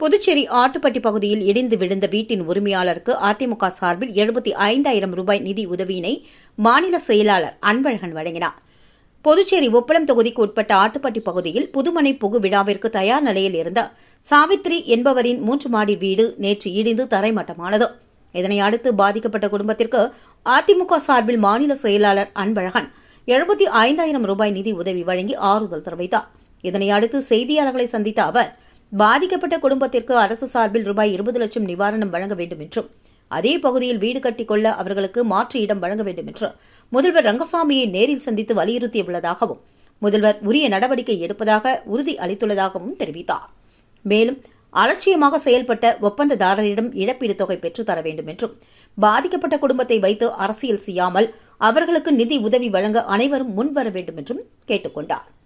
புதுச்சேரி ஆட்டுப்பட்டி பகுதியில் இடிந்து விழுந்த வீட்டின் உரிமையாளருக்கு அதிமுக சார்பில் எழுபத்தி ஐந்தாயிரம் ரூபாய் நிதி உதவியினை மாநில செயலாளர் அன்பழகன் வழங்கினார் புதுச்சேரி உப்பளம் தொகுதிக்கு உட்பட்ட ஆட்டுப்பட்டி பகுதியில் புதுமனை புகு விழாவிற்கு தயார் நிலையில் இருந்த சாவித்ரி என்பவரின் மூன்று மாடி வீடு நேற்று இடிந்து தரைமட்டமானது இதனை அடுத்து பாதிக்கப்பட்ட குடும்பத்திற்கு அதிமுக சார்பில் மாநில செயலாளர் அன்பழகன் எழுபத்தி ஐந்தாயிரம் ரூபாய் நிதி உதவி வழங்கி ஆறுதல் தெரிவித்தார் இதனை அடுத்து செய்தியாளர்களை சந்தித்த அவர் பாதிக்கப்பட்ட குடும்பத்திற்கு அரசு சார்பில் ரூபாய் இருபது லட்சம் நிவாரணம் வழங்க வேண்டும் என்றும் அதே பகுதியில் வீடு கட்டிக்கொள்ள அவர்களுக்கு மாற்று இடம் வழங்க வேண்டும் என்று முதல்வர் ரங்கசாமியை நேரில் சந்தித்து வலியுறுத்தியுள்ளதாகவும் முதல்வர் உரிய நடவடிக்கை எடுப்பதாக உறுதி அளித்துள்ளதாகவும் தெரிவித்தார் மேலும் அலட்சியமாக செயல்பட்ட ஒப்பந்ததாரரிடம் இழப்பீடு தொகை பெற்றுத் தர வேண்டும் என்றும் பாதிக்கப்பட்ட குடும்பத்தை வைத்து அரசியல் செய்யாமல் அவர்களுக்கு நிதி உதவி வழங்க அனைவரும் முன்வர வேண்டும் என்றும் கேட்டுக் கொண்டார்